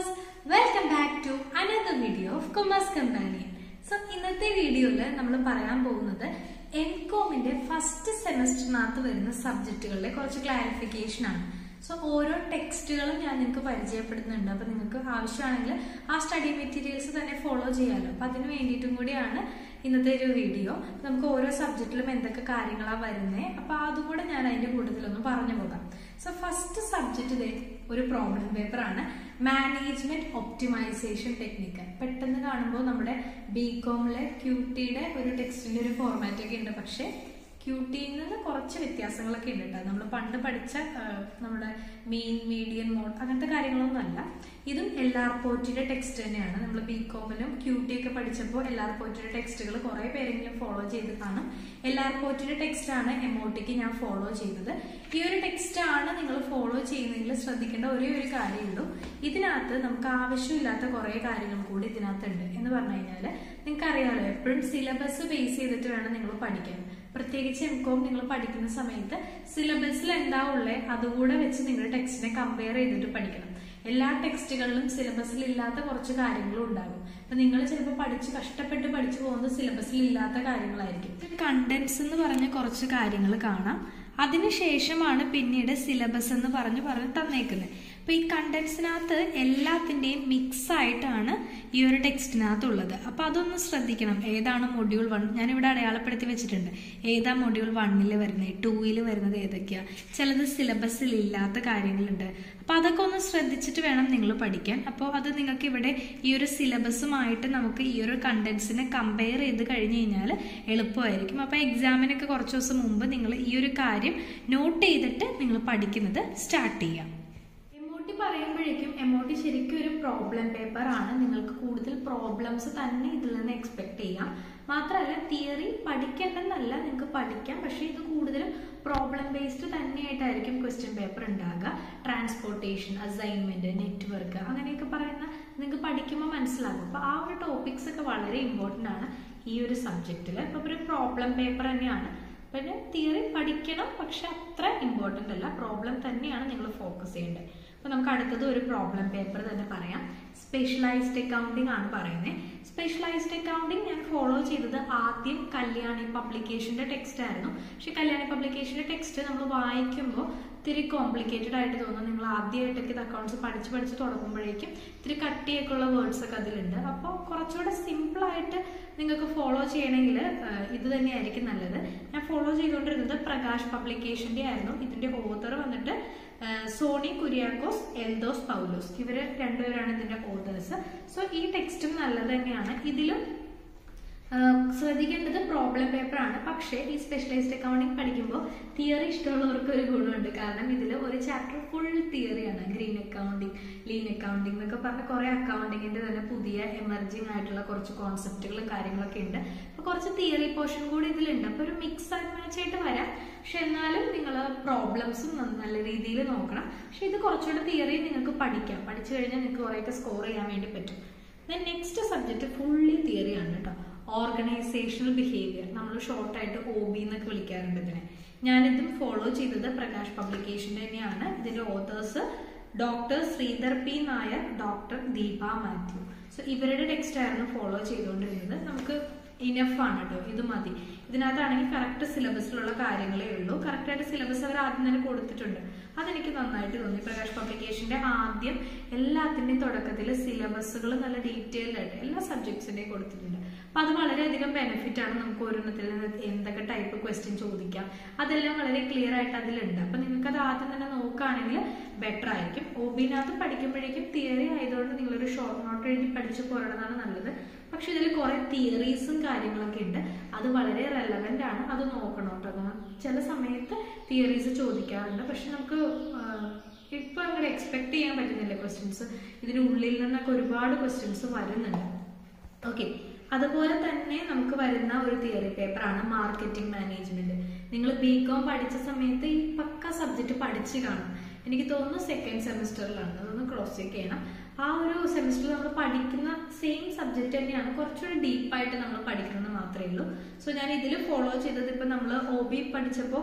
viewers welcome back to another video of commerce companion so ഇന്നത്തെ വീഡിയോയിൽ നമ്മൾ പറയാൻ പോകുന്നത് എം കോമിന്റെ ഫസ്റ്റ് സെമസ്റ്ററിനകത്ത് വരുന്ന സബ്ജക്റ്റുകളിലെ കുറച്ച് ക്ലാരിഫിക്കേഷൻ ആണ് സോ ഓരോ ടെക്സ്റ്റുകളും ഞാൻ നിങ്ങൾക്ക് പരിചയപ്പെടുത്തുന്നുണ്ട് അപ്പൊ നിങ്ങൾക്ക് ആവശ്യമാണെങ്കിൽ ആ സ്റ്റഡി മെറ്റീരിയൽസ് തന്നെ ഫോളോ ചെയ്യാമല്ലോ അപ്പൊ അതിന് വേണ്ടിയിട്ടും കൂടിയാണ് ഇന്നത്തെ ഒരു വീഡിയോ നമുക്ക് ഓരോ സബ്ജക്റ്റിലും എന്തൊക്കെ കാര്യങ്ങളാണ് വരുന്നത് അപ്പൊ അതും കൂടെ ഞാൻ അതിന്റെ കൂട്ടത്തിലൊന്ന് പറഞ്ഞു പോകാം സോ ഫസ്റ്റ് സബ്ജക്റ്റ് ഇതേ ഒരു പ്രോബ്ലം പേപ്പർ ആണ് മാനേജ്മെന്റ് ഒപ്റ്റിമൈസേഷൻ ടെക്നിക്ക് പെട്ടെന്ന് കാണുമ്പോൾ നമ്മുടെ ബി കോമിലെ ക്യൂ ടിയുടെ ഒരു ടെക്സ്റ്റിന്റെ ഒരു ഫോർമാറ്റ് ഒക്കെ ഉണ്ട് പക്ഷേ ക്യൂ ടിയിൽ നിന്ന് കുറച്ച് വ്യത്യാസങ്ങളൊക്കെ ഉണ്ട് കേട്ടോ നമ്മൾ പണ്ട് പഠിച്ച ആ, നമ്മുടെ മീൻ മീഡിയൻ മോഡ് അങ്ങനത്തെ കാര്യങ്ങളൊന്നും അല്ല ഇതും എൽ ആർ പോറ്റിയുടെ ടെക്സ്റ്റ് തന്നെയാണ് നമ്മൾ ബി കോമിലും ക്യൂ ടി ഒക്കെ പഠിച്ചപ്പോൾ എൽ ആർ പോറ്റിയുടെ ടെക്സ്റ്റുകൾ കുറെ പേരെങ്കിലും ഫോളോ ചെയ്ത് കാണും എൽ ആർ പോറ്റിയുടെ ടെക്സ്റ്റ് ആണ് എമോട്ടിക്ക് ഞാൻ ഫോളോ ചെയ്തത് ഈ ഒരു ടെക്സ്റ്റ് ആണ് നിങ്ങൾ ഫോളോ ചെയ്യുന്നതിൽ ശ്രദ്ധിക്കേണ്ട ഒരേ ഒരു കാര്യമുള്ളൂ ഇതിനകത്ത് നമുക്ക് ആവശ്യമില്ലാത്ത കുറെ കാര്യങ്ങൾ കൂടി ഇതിനകത്തുണ്ട് എന്ന് പറഞ്ഞു കഴിഞ്ഞാൽ നിങ്ങൾക്ക് അറിയാലോ എപ്പോഴും സിലബസ് ബേസ് ചെയ്തിട്ട് വേണം നിങ്ങൾ പഠിക്കാൻ പ്രത്യേകിച്ച് എം കോം നിങ്ങൾ പഠിക്കുന്ന സമയത്ത് സിലബസിൽ എന്താ ഉള്ളേ അതുകൂടെ വെച്ച് നിങ്ങൾ ടെക്സ്റ്റിനെ കമ്പയർ ചെയ്തിട്ട് പഠിക്കണം എല്ലാ ടെക്സ്റ്റുകളിലും സിലബസിൽ ഇല്ലാത്ത കുറച്ച് കാര്യങ്ങളും ഉണ്ടാകും അപ്പൊ നിങ്ങൾ ചിലപ്പോൾ പഠിച്ച് കഷ്ടപ്പെട്ട് പഠിച്ചു പോകുന്നത് സിലബസിൽ ഇല്ലാത്ത കാര്യങ്ങളായിരിക്കും കണ്ടന്റ്സ് എന്ന് പറഞ്ഞ കുറച്ച് കാര്യങ്ങൾ കാണാം അതിനുശേഷമാണ് പിന്നീട് സിലബസ് എന്ന് പറഞ്ഞ് പറഞ്ഞ് തന്നേക്കുന്നത് അപ്പൊ ഈ കണ്ടന്റ്സിനകത്ത് എല്ലാത്തിന്റെയും മിക്സ് ആയിട്ടാണ് ഈ ഒരു ടെക്സ്റ്റിനകത്ത് ഉള്ളത് അപ്പൊ അതൊന്ന് ശ്രദ്ധിക്കണം ഏതാണ് മൊഡ്യൂൾ വൺ ഞാനിവിടെ അടയാളപ്പെടുത്തി വെച്ചിട്ടുണ്ട് ഏതാ മൊഡ്യൂൾ വണ്ണിൽ വരുന്നത് ടൂയിൽ വരുന്നത് ഏതൊക്കെയാ ചിലത് സിലബസിൽ ഇല്ലാത്ത കാര്യങ്ങളുണ്ട് അപ്പൊ അതൊക്കെ ഒന്ന് ശ്രദ്ധിച്ചിട്ട് വേണം നിങ്ങൾ പഠിക്കാൻ അപ്പോൾ അത് നിങ്ങൾക്ക് ഇവിടെ ഈ ഒരു സിലബസുമായിട്ട് നമുക്ക് ഈ ഒരു കണ്ടന്റ്സിനെ കമ്പയർ ചെയ്ത് കഴിഞ്ഞ് കഴിഞ്ഞാൽ എളുപ്പമായിരിക്കും അപ്പോൾ എക്സാമിനൊക്കെ കുറച്ച് ദിവസം മുമ്പ് നിങ്ങൾ ഈ ഒരു കാര്യം നോട്ട് ചെയ്തിട്ട് നിങ്ങൾ പഠിക്കുന്നത് സ്റ്റാർട്ട് ചെയ്യാം എമോട്ടി പറയുമ്പോഴേക്കും എമോട്ടി ശരിക്കും ഒരു പ്രോബ്ലം പേപ്പർ ആണ് നിങ്ങൾക്ക് കൂടുതൽ പ്രോബ്ലംസ് തന്നെ ഇതിൽ നിന്ന് എക്സ്പെക്ട് ചെയ്യാം മാത്രമല്ല തിയറി പഠിക്കേണ്ടെന്നല്ല നിങ്ങൾക്ക് പഠിക്കാം പക്ഷേ ഇത് കൂടുതലും പ്രോബ്ലം ബേസ്ഡ് തന്നെയായിട്ടായിരിക്കും ക്വസ്റ്റ്യൻ പേപ്പർ ഉണ്ടാകുക ട്രാൻസ്പോർട്ടേഷൻ അസൈൻമെന്റ് നെറ്റ്വർക്ക് അങ്ങനെയൊക്കെ പറയുന്ന നിങ്ങൾക്ക് പഠിക്കുമ്പോൾ മനസ്സിലാകും അപ്പോൾ ആ ഒരു ടോപ്പിക്സ് ഒക്കെ വളരെ ഇമ്പോർട്ടൻ്റ് ആണ് ഈ ഒരു സബ്ജക്റ്റിൽ അപ്പോൾ ഒരു പ്രോബ്ലം പേപ്പർ തന്നെയാണ് പിന്നെ തിയറി പഠിക്കണം പക്ഷെ അത്ര ഇമ്പോർട്ടൻ്റ് അല്ല പ്രോബ്ലം തന്നെയാണ് നിങ്ങൾ ഫോക്കസ് ചെയ്യേണ്ടത് അപ്പോൾ നമുക്ക് അടുത്തത് ഒരു പ്രോബ്ലം പേപ്പർ തന്നെ പറയാം സ്പെഷ്യലൈസ്ഡ് അക്കൗണ്ടിങ് ആണ് പറയുന്നത് സ്പെഷ്യലൈസ്ഡ് അക്കൗണ്ടിങ് ഞാൻ ഫോളോ ചെയ്തത് ആദ്യം കല്യാണി പബ്ലിക്കേഷന്റെ ടെക്സ്റ്റ് ആയിരുന്നു പക്ഷെ കല്യാണി പബ്ലിക്കേഷന്റെ ടെക്സ്റ്റ് നമ്മൾ വായിക്കുമ്പോൾ ഇത്തിരി കോംപ്ലിക്കേറ്റഡ് ആയിട്ട് തോന്നും നിങ്ങൾ ആദ്യമായിട്ടൊക്കെ ഇത് അക്കൗണ്ട്സ് പഠിച്ച് പഠിച്ച് തുടങ്ങുമ്പോഴേക്കും ഇത്തിരി കട്ടിയൊക്കെ ഉള്ള വേർഡ്സ് ഒക്കെ അതിലുണ്ട് അപ്പോൾ കുറച്ചുകൂടെ സിമ്പിൾ ആയിട്ട് നിങ്ങൾക്ക് ഫോളോ ചെയ്യണമെങ്കിൽ ഇത് തന്നെയായിരിക്കും നല്ലത് ഞാൻ ഫോളോ ചെയ്തുകൊണ്ടിരുന്നത് പ്രകാശ് പബ്ലിക്കേഷന്റെ ആയിരുന്നു ഇതിന്റെ ഓതർ വന്നിട്ട് ആ, സോണി കുര്യാക്കോസ് എൽദോസ് പൗലോസ് ഇവര് രണ്ടുപേരാണ് ഇതിന്റെ ഓതേഴ്സ് സോ ഈ ടെക്സ്റ്റും നല്ലത് തന്നെയാണ് ഇതിലും ആ, ശ്രദ്ധിക്കേണ്ടത് പ്രോബ്ലം പേപ്പർ ആണ് പക്ഷേ ഈ സ്പെഷ്യലൈസ്ഡ് അക്കൗണ്ടിങ് പഠിക്കുമ്പോൾ തിയറി ഇഷ്ടമുള്ളവർക്ക് ഒരു ഗുണമുണ്ട് കാരണം ഇതിൽ ഒരു ചാപ്റ്റർ ഫുൾ തിയറിയാണ് ഗ്രീൻ അക്കൗണ്ടിങ് ലീൻ അക്കൗണ്ടിങ് എന്നൊക്കെ പറഞ്ഞ കുറെ അക്കൗണ്ടിങ്ങിന്റെ തന്നെ പുതിയ എമർജിങ് ആയിട്ടുള്ള കുറച്ച് കോൺസെപ്റ്റുകളും കാര്യങ്ങളൊക്കെ ഉണ്ട് അപ്പൊ കുറച്ച് തിയറി പോർഷൻ കൂടി ഇതിലുണ്ട് അപ്പൊ ഒരു മിക്സ് ആൻഡ് മാച്ച് ആയിട്ട് വരാം പക്ഷെ എന്നാലും നിങ്ങൾ പ്രോബ്ലംസും നല്ല രീതിയിൽ നോക്കണം പക്ഷെ ഇത് കുറച്ചുകൂടെ തിയറി നിങ്ങൾക്ക് പഠിക്കാം പഠിച്ചു കഴിഞ്ഞാൽ നിങ്ങൾക്ക് കുറേയൊക്കെ സ്കോർ ചെയ്യാൻ വേണ്ടി പറ്റും നെക്സ്റ്റ് സബ്ജക്ട് ഫുള്ളി തിയറിയാണ് കേട്ടോ ഓർഗനൈസേഷണൽ ബിഹേവിയർ നമ്മൾ ഷോർട്ടായിട്ട് ഒ ബി എന്നൊക്കെ വിളിക്കാറുണ്ട് ഇതിനെ ഞാനിതും ഫോളോ ചെയ്തത് പ്രകാശ് പബ്ലിക്കേഷൻ തന്നെയാണ് ഇതിന്റെ authors doctor Sreedhar P Nair doctor Deepa Mathew so ഇവരുടെ ടെക്സ്റ്റ് ആയിരുന്നു ഫോളോ ചെയ്തുകൊണ്ടിരുന്നത് നമുക്ക് ഇനഫ് ആണ് കേട്ടോ ഇത് മതി ഇതിനകത്താണെങ്കിൽ കറക്റ്റ് സിലബസിലുള്ള കാര്യങ്ങളേ ഉള്ളൂ കറക്റ്റ് ആയിട്ട് സിലബസ് അവർ ആദ്യം തന്നെ കൊടുത്തിട്ടുണ്ട് അതെനിക്ക് നന്നായിട്ട് തോന്നി പ്രകാശ് പബ്ലിക്കേഷന്റെ ആദ്യം എല്ലാത്തിന്റെയും തുടക്കത്തിൽ സിലബസുകൾ നല്ല ഡീറ്റെയിൽഡ് ആയിട്ട് എല്ലാ സബ്ജക്ട്സിന്റെയും കൊടുത്തിട്ടുണ്ട് അപ്പൊ അത് വളരെയധികം ബെനിഫിറ്റ് ആണ് നമുക്ക് ഓരോന്നത്തിൽ നിന്ന് എന്തൊക്കെ ടൈപ്പ് ക്വസ്റ്റ്യൻ ചോദിക്കാം അതെല്ലാം വളരെ ക്ലിയർ ആയിട്ട് അതിലുണ്ട് അപ്പൊ നിങ്ങൾക്ക് അത് ആദ്യം തന്നെ നോക്കുകയാണെങ്കിൽ ബെറ്റർ ആയിരിക്കും ഒ ബിനകത്ത് പഠിക്കുമ്പോഴേക്കും തിയറി ആയതുകൊണ്ട് നിങ്ങളൊരു ഷോർട്ട് നോട്ട് എഴുതി പഠിച്ചു പോരണതാണ് നല്ലത് പക്ഷെ ഇതിൽ കുറെ തിയറീസും കാര്യങ്ങളൊക്കെ ഉണ്ട് അത് വളരെ റെലവെന്റ് ആണ് അത് നോക്കണം കേട്ടോ കാരണം ചില സമയത്ത് തിയറീസ് ചോദിക്കാറുണ്ട് പക്ഷെ നമുക്ക് ആഹ്, ഇപ്പൊ അങ്ങനെ എക്സ്പെക്ട് ചെയ്യാൻ പറ്റുന്നില്ല ക്വസ്റ്റ്യൻസ് ഇതിന് ഉള്ളിൽ നിന്നൊക്കെ ഒരുപാട് ക്വസ്റ്റ്യൻസ് വരുന്നുണ്ട് ഓക്കെ അതുപോലെ തന്നെ നമുക്ക് വരുന്ന ഒരു തിയറി പേപ്പറാണ് മാർക്കറ്റിംഗ് മാനേജ്മെന്റ് നിങ്ങൾ ബി കോം പഠിച്ച സമയത്ത് ഈ പക്ക സബ്ജക്റ്റ് പഠിച്ചു കാണും എനിക്ക് തോന്നുന്നു സെക്കൻഡ് സെമിസ്റ്ററിലാണ് അതൊന്ന് ക്രോസ് ചെക്ക് ചെയ്യണം ആ ഒരു സെമിസ്റ്ററിൽ നമ്മൾ പഠിക്കുന്ന സെയിം സബ്ജക്റ്റ് തന്നെയാണ് കുറച്ചുകൂടി ഡീപ്പായിട്ട് നമ്മൾ പഠിക്കുന്നത് മാത്രമേ ഉള്ളൂ സോ ഞാൻ ഇതിൽ ഫോളോ ചെയ്തത് ഇപ്പം നമ്മൾ ഒ ബി പഠിച്ചപ്പോൾ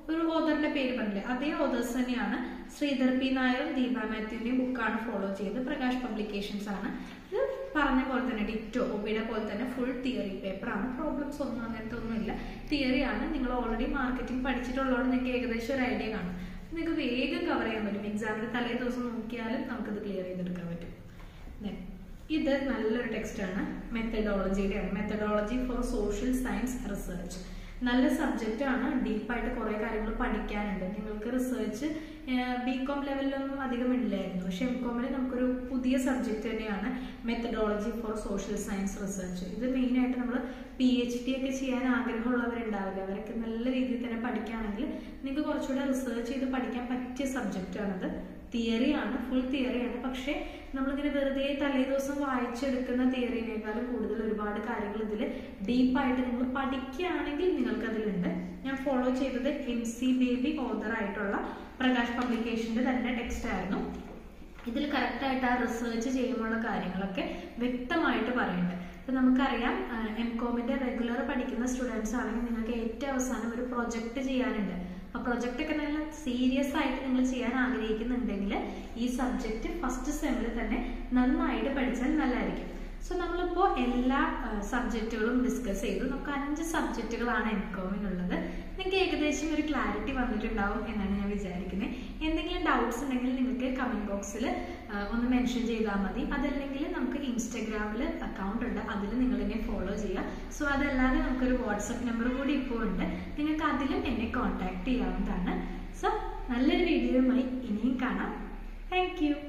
ഒരു ഓതറിന്റെ പേര് പറഞ്ഞില്ലേ അതേ ഓതേഴ്സ് തന്നെയാണ് ശ്രീധർ പി നായരും ദീപ മാത്യുവിന്റെയും ബുക്കാണ് ഫോളോ ചെയ്ത് പ്രകാശ് പബ്ലിക്കേഷൻസ് ആണ് ഇത് പറഞ്ഞ പോലെ തന്നെ ഡിറ്റോ ഒബിയുടെ പോലെ തന്നെ ഫുൾ തിയറി പേപ്പറാണ് പ്രോബ്ലംസ് ഒന്നും അങ്ങനത്തെ ഒന്നുമില്ല തിയറിയാണ് നിങ്ങൾ ഓൾറെഡി മാർക്കറ്റിംഗ് പഠിച്ചിട്ടുള്ളതുകൊണ്ട് നിങ്ങൾക്ക് ഏകദേശം ഒരു ഐഡിയ കാണും നിങ്ങൾക്ക് വേഗം കവർ ചെയ്യാൻ പറ്റും എക്സാമിന് തലേ ദിവസം നോക്കിയാലും നമുക്കിത് ക്ലിയർ ചെയ്തെടുക്കാൻ പറ്റും Then, ഇത് നല്ലൊരു ടെക്സ്റ്റാണ് മെത്തഡോളജിയുടെയാണ് methodology for social science research നല്ല സബ്ജക്റ്റ് ആണ് ഡീപ്പായിട്ട് കുറെ കാര്യങ്ങൾ പഠിക്കാനുണ്ട് നിങ്ങൾക്ക് റിസർച്ച് ബി കോം ലെവലിലൊന്നും അധികം ഇല്ലായിരുന്നു പക്ഷെ എം കോമിൽ നമുക്കൊരു പുതിയ സബ്ജക്റ്റ് തന്നെയാണ് methodology for social science research ഇത് മെയിനായിട്ട് നമ്മൾ പി എച്ച് ഡി ഒക്കെ ചെയ്യാൻ ആഗ്രഹമുള്ളവരുണ്ടാവില്ല അവരൊക്കെ നല്ല രീതിയിൽ തന്നെ പഠിക്കുകയാണെങ്കിൽ നിങ്ങൾക്ക് കുറച്ചുകൂടെ റിസർച്ച് ചെയ്ത് പഠിക്കാൻ പറ്റിയ സബ്ജക്റ്റാണിത് തിയറിയാണ് ഫുൾ തിയറിയാണ് പക്ഷേ നമ്മളിങ്ങനെ വെറുതെ തലേ ദിവസം വായിച്ചെടുക്കുന്ന തിയറിനേക്കാളും കൂടുതൽ ഒരുപാട് കാര്യങ്ങൾ ഇതിൽ ഡീപ്പായിട്ട് നിങ്ങൾ പഠിക്കുകയാണെങ്കിൽ നിങ്ങൾക്ക് അതിലുണ്ട് ഞാൻ ഫോളോ ചെയ്തത് എം സി ബേബി ഓതർ ആയിട്ടുള്ള പ്രകാശ് പബ്ലിക്കേഷന്റെ തന്നെ ടെക്സ്റ്റ് ആയിരുന്നു ഇതിൽ കറക്റ്റായിട്ട് ആ റിസർച്ച് ചെയ്യുമ്പോഴുള്ള കാര്യങ്ങളൊക്കെ വ്യക്തമായിട്ട് പറയുന്നുണ്ട് ഇപ്പൊ നമുക്കറിയാം എം കോമിന്റെ റെഗുലർ പഠിക്കുന്ന സ്റ്റുഡൻസ് ആണെങ്കിൽ നിങ്ങൾക്ക് ഏറ്റവും അവസാനം ഒരു പ്രൊജക്ട് ചെയ്യാനുണ്ട് ആ പ്രൊജക്റ്റ് ഒക്കെ നല്ല സീരിയസ് ആയിട്ട് നിങ്ങൾ ചെയ്യാൻ ആഗ്രഹിക്കുന്നുണ്ടെങ്കിൽ ഈ സബ്ജക്റ്റ് ഫസ്റ്റ് സെമ്മിൽ തന്നെ നന്നായിട്ട് പഠിച്ചാൽ നല്ലതായിരിക്കും സോ നമ്മളിപ്പോൾ എല്ലാ സബ്ജക്റ്റുകളും ഡിസ്കസ് ചെയ്തു നമുക്ക് അഞ്ച് സബ്ജക്റ്റുകളാണ് എം കോമിനുള്ളത് നിങ്ങൾക്ക് ഏകദേശം ഒരു ക്ലാരിറ്റി വന്നിട്ടുണ്ടാവും എന്നാണ് ഞാൻ വിചാരിക്കുന്നത് എന്തെങ്കിലും ഡൗട്ട്സ് ഉണ്ടെങ്കിൽ നിങ്ങൾക്ക് കമന്റ് ബോക്സിൽ ഒന്ന് മെൻഷൻ ചെയ്താൽ മതി അതല്ലെങ്കിൽ നമുക്ക് ഇൻസ്റ്റഗ്രാമിൽ അക്കൗണ്ട് ഉണ്ട് അതിൽ നിങ്ങൾ എന്നെ ഫോളോ ചെയ്യുക സോ അതല്ലാതെ നമുക്കൊരു വാട്സപ്പ് നമ്പർ കൂടി ഇപ്പോൾ ഉണ്ട് നിങ്ങൾക്ക് അതിലും എന്നെ കോൺടാക്ട് ചെയ്യാവുന്നതാണ് സോ നല്ലൊരു വീഡിയോയുമായി ഇനിയും കാണാം താങ്ക്